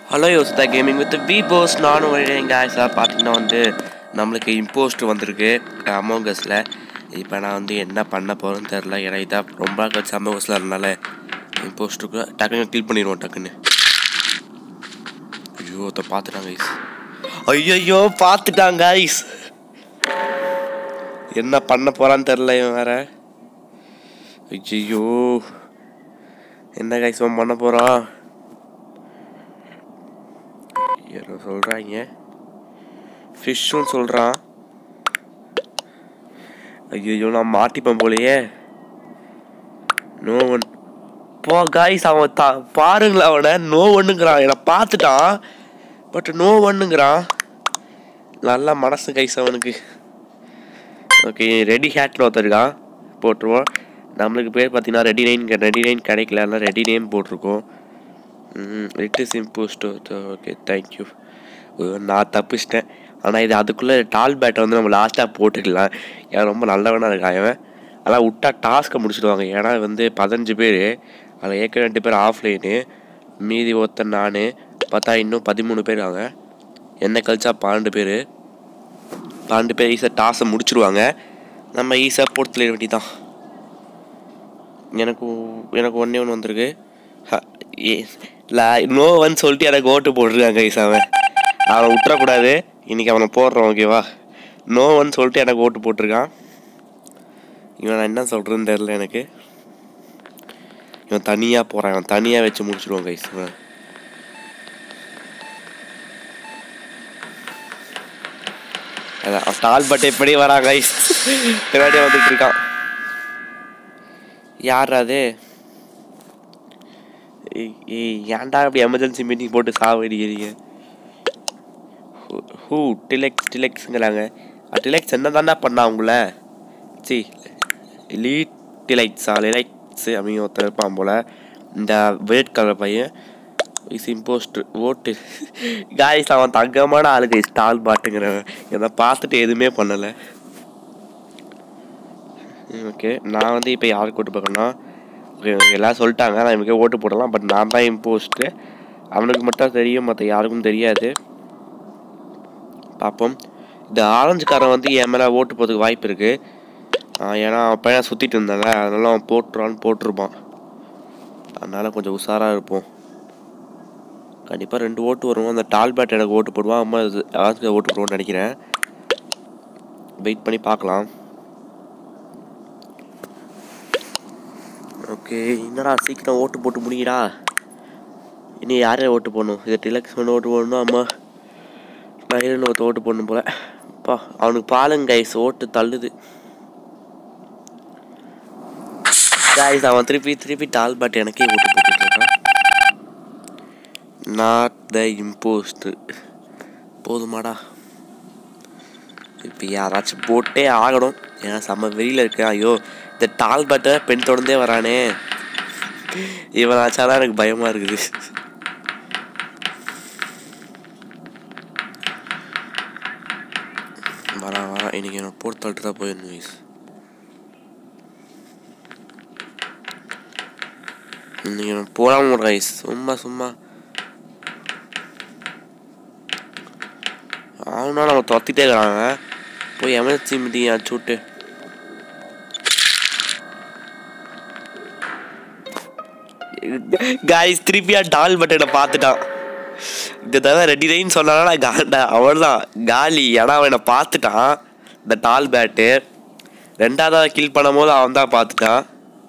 hello Yoshitha gaming with V boss நானும் வருகிறேன் கேஸாக பார்த்தீங்கன்னா வந்து நம்மளுக்கு இம்போஸ்ட் வந்திருக்கு அமோகஸில் இப்போ நான் வந்து என்ன பண்ண போகிறேன்னு தெரில ஏன்னா இதான் ரொம்ப நாள் கழிச்சு அமோகஸில் அதனால இம்போஸ்ட்டுக்கு டக்குன்னு கில் பண்ணிடுவோம் டக்குன்னு ஐயோ அதை பார்த்துட்டாங்க ஐஸ் ஐயோ பார்த்துட்டாங்க ஐஸ் என்ன பண்ண போகிறான்னு தெரில இவன் வேற ஐயோ என்ன கைஸ் இவன் பண்ண போகிறான் யாரோ சொல்கிறாங்க ஃபிஷ்ஷும் சொல்கிறான் ஐயோ நான் மாட்டிப்பேன் போலையே நோ ஒன் போ காய்ஸ் அவன் தா பாருங்களேன் அவனை நோ ஒன்றுங்கிறான் என்னை பார்த்துட்டான் பட் நோ ஒன்றுங்கிறான் நல்லா மனசு கைஸ் அவனுக்கு ஓகே ரெடி ஹேட்னு ஒருத்தருக்கான் போட்டுருவோம் நம்மளுக்கு பேர் பார்த்தீங்கன்னா ரெடி நைன் ரெடி நைன் கிடைக்கல அதனால் ரெடி நேம் போட்டிருக்கோம் it is impost okay thank you நான் தப்பிச்சிட்டேன் ஆனால் இது அதுக்குள்ளே டால் பேட்டை வந்து நம்ம லாஸ்ட்டாக போட்டுக்கலாம் ஏன் ரொம்ப நல்லவனாக இருக்கான் இவன் ஆனால் விட்டா டாஸ்க்கை முடிச்சிடுவாங்க ஏன்னா வந்து பதினஞ்சு பேர் அதில் ஏற்கனவே ரெண்டு பேர் ஆஃப்லைனு மீதி ஒருத்தன் நான் பார்த்தா இன்னும் பதிமூணு பேர் இருக்காங்க என்ன கழிச்சா பன்னெண்டு பேர் பன்னெண்டு பேர் ஈஸியாக டாஸை முடிச்சிடுவாங்க நம்ம ஈஸியாக போட்டு தள்ள வேண்டி தான் எனக்கு எனக்கு ஒன்றே ஒன்று வந்திருக்கு ஹ, ஏ நோவன்னு சொல்லிட்டு எனக்கு ஓட்டு போட்டிருக்காங்க கைஸ் அவன் அவனை விட்டுறக்கூடாது இன்னைக்கு அவனை போடுறான் ஓகேவா நோவன்னு சொல்லிட்டு எனக்கு ஓட்டு போட்டிருக்கான் இவன் நான் என்ன சொல்கிறேன்னு தெரில எனக்கு இவன் தனியாக போகிறான் இவன் தனியாக வச்சு முடிச்சிடுவான் கைஸ் இவன் அதான் அவன் டால் பட் எப்படி வரான் கைஸ் பின்னாடியே வந்துட்டு இருக்கான் யார் அது ஏய், ஏய், ஏன்டா அப்படி எமர்ஜென்சி மீட்டிங் போட்டு சாவடிக்கிறீங்க ஹூ டிலெக்ஸ் டிலெக்ஸுங்கிறாங்க டிலெக்ஸ் என்ன தானே பண்ணா உங்கள சி லீட் டிலைட்ஸா லிலைட்ஸ் அப்படின்னு ஒருத்தர் இருப்பான் போல் இந்த ஒயிட் கலர் பையன் இஸ் இம்போஸ்ட் ஓட்டு காய்ஸ் அவன் தங்கமான ஆளுங்க ஸ்டால் பாட்டுங்கிறவன் இதை பார்த்துட்டு எதுவுமே பண்ணலை ஓகே நான் வந்து இப்போ யாருக்கு ஓட்டு பார்க்கணும்னா ஓகே எல்லாம் சொல்லிட்டாங்க நான் இவனுக்கே ஓட்டு போடலாம் பட் நான் தான் இம்போஸ்ட்டு அவனுக்கு மட்டும் தெரியும் மற்ற யாருக்கும் தெரியாது பார்ப்போம் இந்த ஆரஞ்சுக்காரன் வந்து என் மேலே ஓட்டு போகிறதுக்கு வாய்ப்பு இருக்குது ஏன்னா அவன் பையன் சுற்றிட்டு இருந்தால அதனால அவன் போட்டுருவான்னு போட்டிருப்பான் அதனால் கொஞ்சம் உஷாராக இருப்போம் கண்டிப்பாக ரெண்டு ஓட்டு வரும் அந்த டால்பேட் எனக்கு ஓட்டு போடுவான் அம்மா ஆரஞ்சுக்கு ஓட்டு போடுவோன்னு நினைக்கிறேன் வெயிட் பண்ணி பார்க்கலாம் ஓகே என்னடா சீக்கிரம் ஓட்டு போட்டு முடியடா இனி யாரே ஓட்டு போடணும் இது டிலக்ஸ் பண்ண ஓட்டு போடணும் அம்மா பயிரன் ஒருத்த ஓட்டு போடணும் போல அப்பா அவனுக்கு பாலுங்க கைஸ் ஓட்டு தள்ளுது கைஸ் அவன் திருப்பி திருப்பி டால் பாட் எனக்கே ஓட்டு போட்டுட்டு இருக்கான் நாட் த இம்போஸ்ட் போதுமாடா இப்போ யாராச்சும் போட்டே ஆகணும் ஏன்னா செம்ம வெளியில் இருக்கேன் ஐயோ இந்த டால் பட்டை பெண் தொடர்ந்தே வரானே இவன் ஆச்சாதான் எனக்கு பயமாக இருக்குது வரான் வரான் இன்னைக்கு என்ன போட்டு தள்ளிட்டு தான் போயிடணும் வயசு இன்னைக்கு நான் போடாம ரைஸ் சும்மா சும்மா அவனா நம்ம துரத்திட்டே இருக்கிறாங்க போய் எமர்ஜென்சி மீட்டிங் அடிச்சு விட்டு காய்ஸ் திருப்பியா டால் பட்டனை பார்த்துட்டான் இந்த தடவை ரெடி ரெயின் சொன்னானா காண்டா அவ்வளோதான் காலி ஏன்னா அவனை பார்த்துட்டான் இந்த டால் பேட்டு ரெண்டாவதாக கில் பண்ணும்போது அவன் தான் பார்த்துட்டான்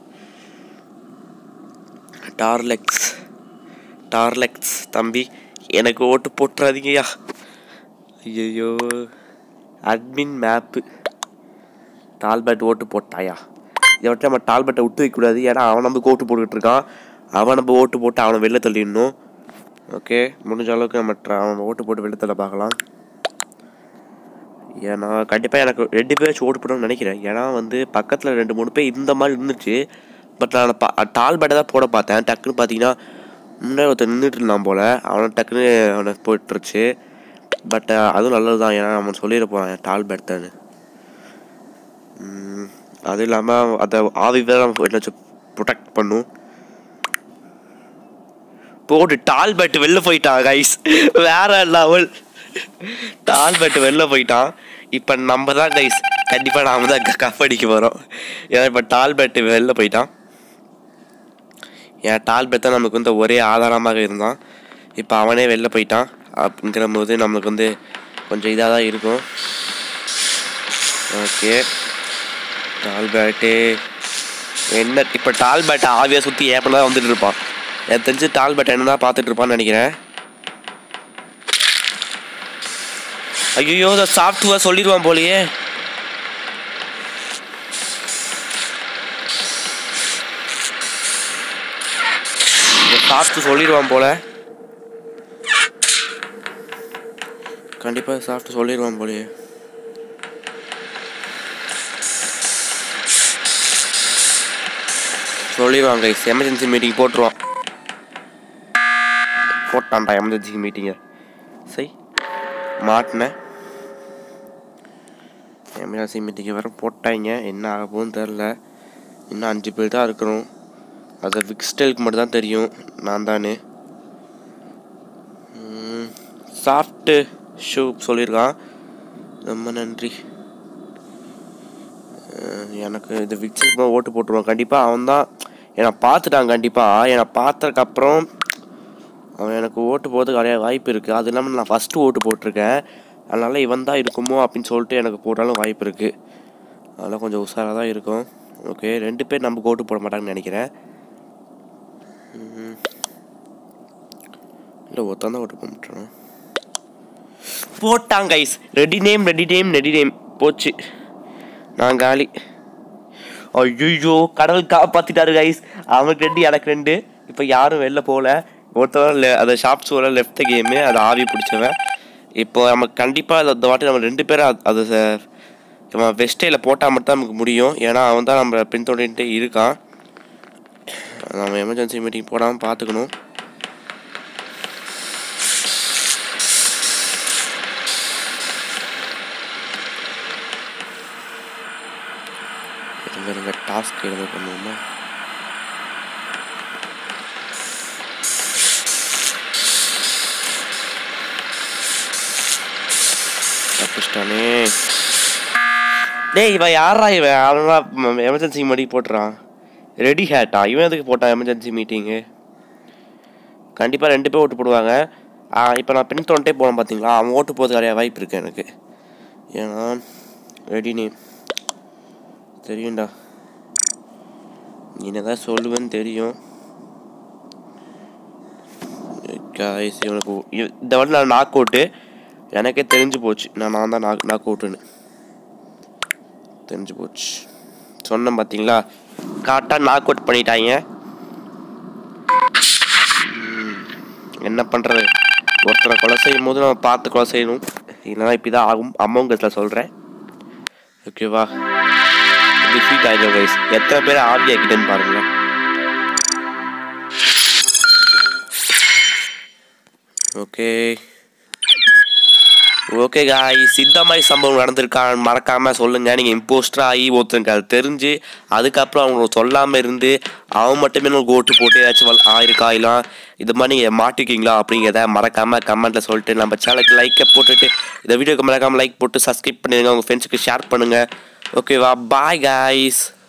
டார்லெக்ஸ் டார்லெக்ஸ் தம்பி எனக்கு ஓட்டு போட்டுறாதீங்கய்யா ஐயோ அட்மின் மேப்பு டால்பேட் ஓட்டு போட்டாயா இவற்றை நம்ம டால்பேட்டை விட்டு வைக்கக்கூடாது ஏன்னா அவன் நமக்கு ஓட்டு போட்டுக்கிட்டு இருக்கான் அவன் நம்ம ஓட்டு போட்டு அவனை வெளில தள்ளிடணும் ஓகே முடிஞ்ச அளவுக்கு நம்ம ட்ர- அவன் ஓட்டு போட்டு வெளில தள்ள பார்க்கலாம் ஏன்னா கண்டிப்பாக எனக்கு ரெண்டு பேர் ஓட்டு போடணும்னு நினைக்கிறேன் ஏன்னா வந்து பக்கத்தில் ரெண்டு மூணு பேர் இந்த மாதிரி இருந்துச்சு பட் நான் பா டால் பேட்டை தான் போட பார்த்தேன் டக்குன்னு பார்த்தீங்கன்னா முன்னாடி ஒருத்தர் நின்றுட்டு இருந்தான் போல் அவனை டக்குன்னு அவனை போட்டுருச்சு பட் அதுவும் நல்லது தான் ஏன்னா அவன் சொல்லிட போகிறான் டால் பேட் தான் அது இல்லாமல் அதை ஆவி வேற நம்ம என்னாச்சும் ப்ரொடெக்ட் பண்ணும் போட்டு டால்பெட் வெளில போயிட்டான் கைஸ் வேற லெவல் டால்பெட் வெளில போயிட்டான் இப்போ நம்ம தான் கைஸ் கண்டிப்பாக நாம தான் கப்படிக்க போகிறோம் ஏன்னா இப்போ டால்பெட் வெளில போயிட்டான் என் டால்பெட் தான் நமக்கு வந்து ஒரே ஆதாரமாக இருந்தான் இப்போ அவனே வெளில போயிட்டான் அப்படிங்கிற போது நம்மளுக்கு வந்து கொஞ்சம் இதாக தான் இருக்கும் ஓகே டால்பேட்டு என்ன இப்போ டால்பேட்டை ஆவியாக சுற்றி ஏப்பன் தான் வந்துட்டு இருப்பான் எனக்கு தெரிஞ்சு டால்பேட்டை என்ன தான் பார்த்துட்டு இருப்பான்னு நினைக்கிறேன் ஐயோ இந்த சாஃப்ட்வேர் சொல்லிடுவான் போலயே சாஃப்ட் சொல்லிடுவான் போல கண்டிப்பாக சாப்பிட்டு சொல்லிடுவான் போலயே சொல்லிடுவான் கைஸ் எமர்ஜென்சி மீட்டிங் போட்டுருவான் போட்டான்டா எமர்ஜென்சி மீட்டிங்கை சரி மாட்டினேன் எமர்ஜென்சி மீட்டிங் வேறு போட்டாங்க என்ன ஆக போகுதுன்னு தெரில இன்னும் அஞ்சு பேர் தான் இருக்கிறோம் அது விக்ஸ்டெலுக்கு மட்டும் தான் தெரியும் நான் தானே சாஃப்ட்டு ஷூ சொல்லியிருக்கான் ரொம்ப நன்றி அஹ் எனக்கு இந்த விக்ஸுக்கு ஓட்டு போட்டுருவான் கண்டிப்பாக அவன் தான் என்னை பார்த்துட்டான் கண்டிப்பாக என்னை பார்த்ததுக்கப்புறம் அவன் எனக்கு ஓட்டு போகிறதுக்கு நிறைய வாய்ப்பு இருக்குது அது இல்லாமல் நான் ஃபஸ்ட்டு ஓட்டு போட்டிருக்கேன் அதனால் இவன் தான் இருக்குமோ அப்படின்னு சொல்லிட்டு எனக்கு போட்டாலும் வாய்ப்பு இருக்குது அதெல்லாம் கொஞ்சம் உஷாராக தான் இருக்கும் ஓகே ரெண்டு பேர் நமக்கு ஓட்டு போட மாட்டாங்கன்னு நினைக்கிறேன் இல்லை ஒருத்தன் தான் ஓட்டு போட மாட்டான் போட்டான் guys ready name ready name ready name போச்சு நான் காலி ஐயோ கடவுள் காப்பாத்திட்டாரு கைஸ் அவனுக்கு ரெண்டு எனக்கு ரெண்டு இப்போ யாரும் வெளில போகல ஒருத்தவன் le- அந்த ஷாப்ஸ் வர லெஃப்ட் கேமு அது ஆவி பிடிச்சவன் இப்போ நமக்கு கண்டிப்பாக இந்த வாட்டி நம்ம ரெண்டு பேரும் அது- அது ச- இவன் வெஸ்டேயில் போட்டால் மட்டும் நமக்கு முடியும் ஏன்னா அவன் தான் நம்ம பின்தொடர்ந்துட்டே இருக்கான் நம்ம எமர்ஜென்சி மீட்டிங் போடாமல் பார்த்துக்கணும் இருங்க இருங்க டாஸ்க் எதுவும் பண்ணுவோமா தப்பிச்சிட்டானே டேய் இவன் யாரா இவன் அவனா எமர்ஜென்சி மடி போட்டுறான் ரெடி ஹேட்டா இவன் எதுக்கு போட்டான் எமர்ஜென்சி மீட்டிங்கு கண்டிப்பாக ரெண்டு பேர் ஓட்டு போடுவாங்க இப்போ நான் பின் தொண்டே போனேன் பார்த்தீங்களா அவன் ஓட்டு போகிறதுக்கு நிறைய வாய்ப்பு இருக்கு எனக்கு ஏன்னா ரெடி நேம் தெரியும்டா நீ என்னதான் சொல்லுவேன்னு தெரியும் guys, இவனுக்கு இவ- இந்த வாட்டி நான் நாக் அவுட்டு எனக்கே தெரிஞ்சு போச்சு நான் நான் தான் நாக் நாக் அவுட்டுன்னு தெரிஞ்சு போச்சு சொன்னேன் பார்த்தீங்களா கரெக்டாக நாக் அவுட் பண்ணிட்டாங்க ம், என்ன பண்ணுறது ஒருத்தரை கொலை செய்யும் போது நம்ம பார்த்து கொலை செய்யணும் இல்லைன்னா இப்படி தான் ஆகும் அமௌங்கத்தில் சொல்கிறேன் ஓகேவா டிஃபீட் ஆகிடும் கைஸ் எத்தனை பேர் ஆவி ஆக்கிட்டேன்னு பாருங்களேன் ஓகே ஓகே காய்ஸ் இந்த மாதிரி சம்பவம் நடந்திருக்கான்னு மறக்காம சொல்லுங்க நீங்க இம்போஸ்டர் ஆகி ஒருத்தருக்கு அது தெரிஞ்சு அதுக்கப்புறம் அவங்க சொல்லாம இருந்து அவன் மட்டுமே உங்களுக்கு ஓட்டு போட்டு ஏதாச்சும் வல்- ஆயிருக்கா இல்லை இது மாதிரி நீங்க மாட்டிருக்கீங்களா அப்படிங்கிறத மறக்காம கமெண்ட்ல சொல்லிட்டு நம்ம சேனலுக்கு லைக்கை போட்டுட்டு இந்த வீடியோக்கு மறக்காம லைக் போட்டு சப்ஸ்கிரைப் பண்ணிடுங்க உங்க ஃப்ரெண்ட்ஸுக்கு ஷேர் பண்ணுங்க ஓகேவா பாய் காய்ஸ்